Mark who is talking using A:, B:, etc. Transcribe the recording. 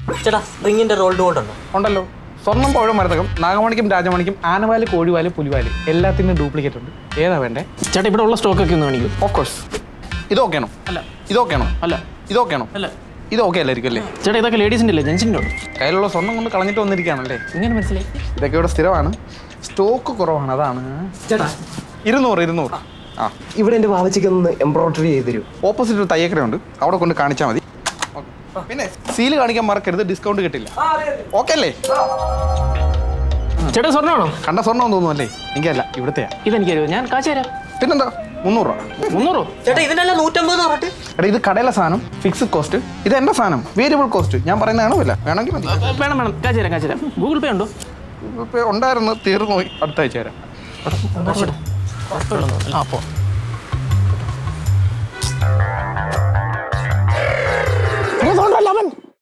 A: ചേട്ടാ റിങ്ങിന്റെ rolled gold ഉണ്ടോ
B: ഉണ്ടല്ലോ സ്വർണം പഴ മരതകം നാഗമണിക്കും രാജമണിക്കും ആനവാല് കോഴിവാല് പുലിവാല് എല്ലാത്തിനും ഡ്യൂപ്ലിക്കേറ്റ് ഉണ്ട് ഏതാ വേണ്ടേ
C: ചേട്ടാ ഇവിടെ ഉള്ള സ്റ്റോക്ക് ഒക്കെ ഒന്ന് കാണിക്കൂ
B: ഓഫ് കോഴ്സ് ഇത് ഓക്കെയാണോ
C: അല്ല
B: ഇത് ഓക്കെയാണോ
C: അല്ല
B: ഇത് ഓക്കെയാണോ
C: അല്ല
B: ഇത് ഓക്കെ അല്ലായിരിക്കും അല്ലേ
C: ചേട്ടാ ഇതൊക്കെ ലേഡീസിന്റെ അല്ലേ ജെൻസിന്റെ ഉണ്ട്
B: കയ്യിലുള്ള സ്വർണം കൊണ്ട് കളഞ്ഞിട്ട് വന്നിരിക്കുകയാണല്ലേ
C: ഇങ്ങനെ മനസ്സിലായി
B: ഇതൊക്കെ ഇവിടെ സ്ഥിരമാണ് സ്റ്റോക്ക് കുറവാണ് അതാണ്
D: ചേട്ടാ
B: ഇരുന്നൂറ് ഇരുന്നൂറ് ആ
D: ഇവിടെ എൻ്റെ ബാബച്ചിക്ക് ഒന്ന് എംബ്രോയിഡറി ചെയ്ത് തരൂ
B: ഓപ്പോസിറ്റ് ഒരു തയ്യക്കടയുണ്ട് അവിടെ കൊണ്ട് കാണിച്ചാൽ മതി പിന്നെ സീല് കാണിക്കാൻ മറക്കരുത് ഡിസ്കൗണ്ട് കിട്ടില്ല ഓക്കെ അല്ലേ
C: ചേട്ടാ സ്വർണ്ണമാണോ
B: കണ്ട സ്വർണ്ണം തോന്നുന്നു അല്ലേ എനിക്കല്ല ഇവിടുത്തെയാ
C: ഇതെനിക്കറിയോ ഞാൻ കാശ് തരാം
B: പിന്നെന്താ മുന്നൂറ് രൂപ
C: മുന്നൂറോ
A: ചേട്ടാ ഇതിനെല്ലാം നൂറ്റമ്പത് പറഞ്ഞിട്ട്
B: എടാ ഇത് കടയിലെ സാധനം ഫിക്സ്ഡ് കോസ്റ്റ് ഇത് എൻ്റെ സാധനം വേരിയബിൾ കോസ്റ്റ് ഞാൻ പറയുന്നതാണോ ഇല്ല വേണമെങ്കിൽ മതി
C: ഏ, വേണം വേണം കാശ് തരാം കാശ് തരാം ഗൂഗിൾ പേ ഉണ്ടോ
B: ഇപ്പൊ ഉണ്ടായിരുന്നു തീർന്നു പോയി അടുത്ത ആഴ്ച തരാം
C: ആ പോ